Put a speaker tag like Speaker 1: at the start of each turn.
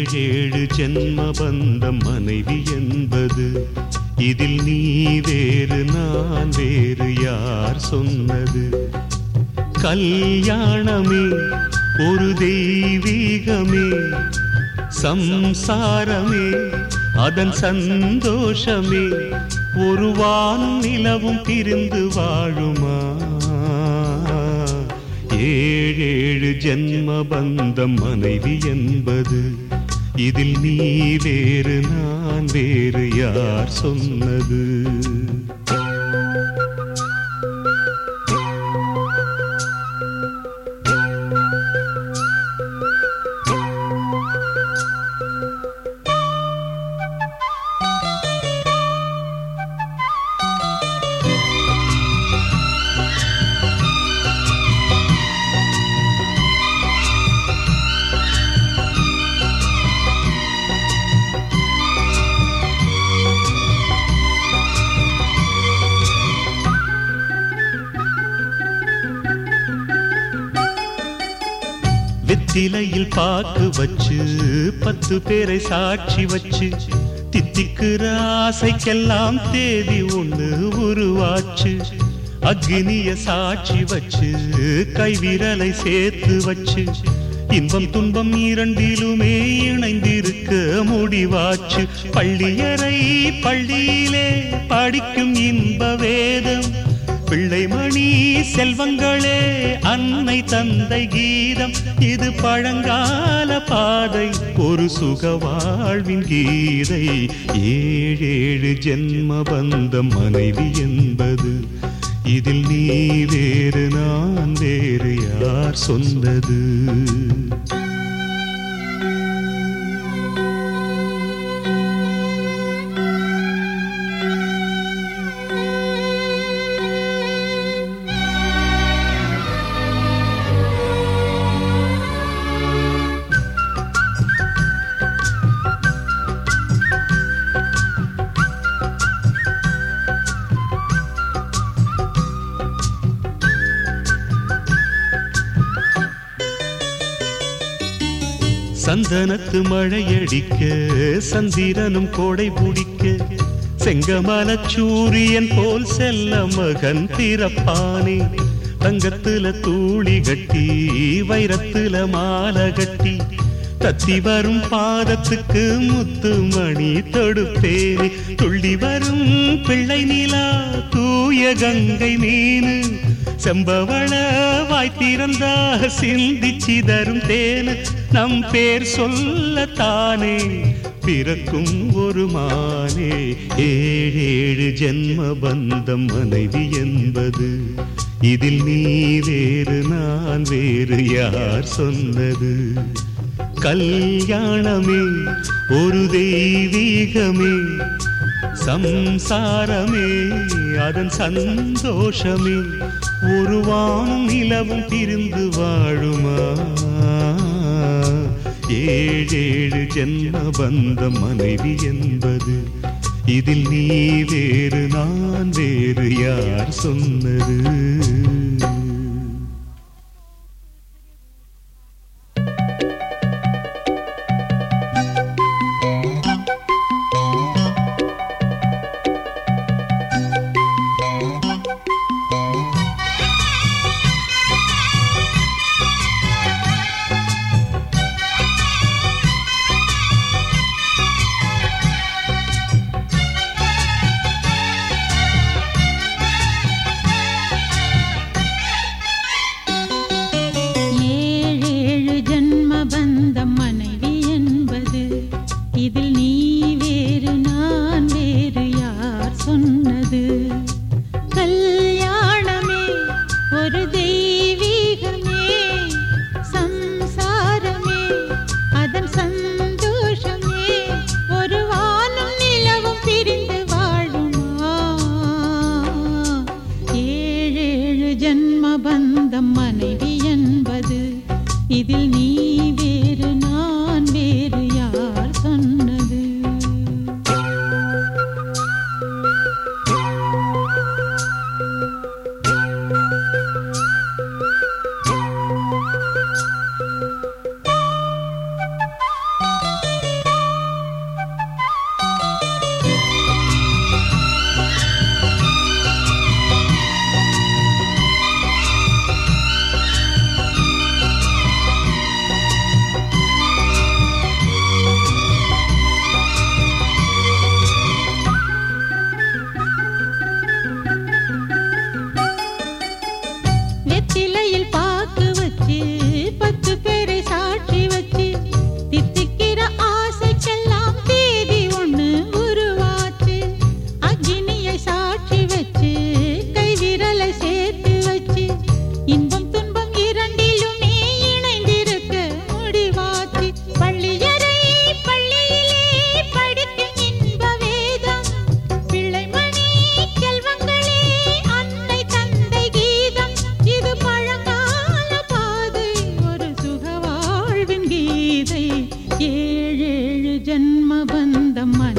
Speaker 1: ஏழேழு ஜென்ம பந்தம் மனைவி என்பது இதில் நீ வேறு நான் வேறு யார் சொன்னது கல்யாணமே ஒரு தெய்வீகமே சம்சாரமே அதன் சந்தோஷமே ஒரு வானும் நிலவும் பிரிந்து வாழுமா ஏழேழு ஜென்ம பந்தம் மனைவி என்பது இதில் நீ வேறு நான் வேறு யார் சொன்னது வெத்திலையில் பாக்கு வச்சு பத்து பேரை சாட்சி வச்சு தித்திக்கிற ஆசைக்கெல்லாம் தேதி ஒண்ணு உருவாச்சு அக்னிய சாட்சி வச்சு கைவிரலை சேர்த்து வச்சு இன்பம் துன்பம் இரண்டிலுமே இணைந்திருக்க முடிவாச்சு பள்ளியறை பள்ளியிலே படிக்கும் இன்ப வேதம் பிள்ளைமணி செல்வங்களே அன்னை தந்தை கீதம் இது பழங்கால பாதை ஒரு சுக வாழ்வின் கீதை ஏழேழு ஜென்ம பந்தம் மனைவி என்பது இதில் நீ வேறு நான் வேறு யார் சொன்னது சந்தனத்து மழையடிக்க சந்திரனும் கோடை பிடிக்க செங்கமல சூரியன் போல் செல்ல மகன் பிறப்பானே தங்கத்துல தூளி கட்டி வைரத்துல மாலை கட்டி தத்தி வரும் பாதத்துக்கு முத்து மணி தொடுப்பேனே துள்ளி வரும் பிள்ளை நிலா தூய கங்கை மீனு செம்பவள வாய் திறந்தா சிந்தி சிதறும் தேனு நம் பேர் சொல்லத்தானே பிறக்கும் ஒரு மானே ஏழேழு ஜென்ம பந்தம் மனைவி என்பது இதில் நீ வேறு நான் வேறு யார் சொன்னது கல்யாணமே ஒரு தெய்வீகமே சம்சாரமே அதன் சந்தோஷமே ஒரு வானும் நிலவும் பிரிந்து வாழுமா ஏழேழு ஜென்ம பந்த மனைவி என்பது இதில் நீ வேறு நான் வேறு யார் சொன்னது
Speaker 2: சொந்தம் மனைவி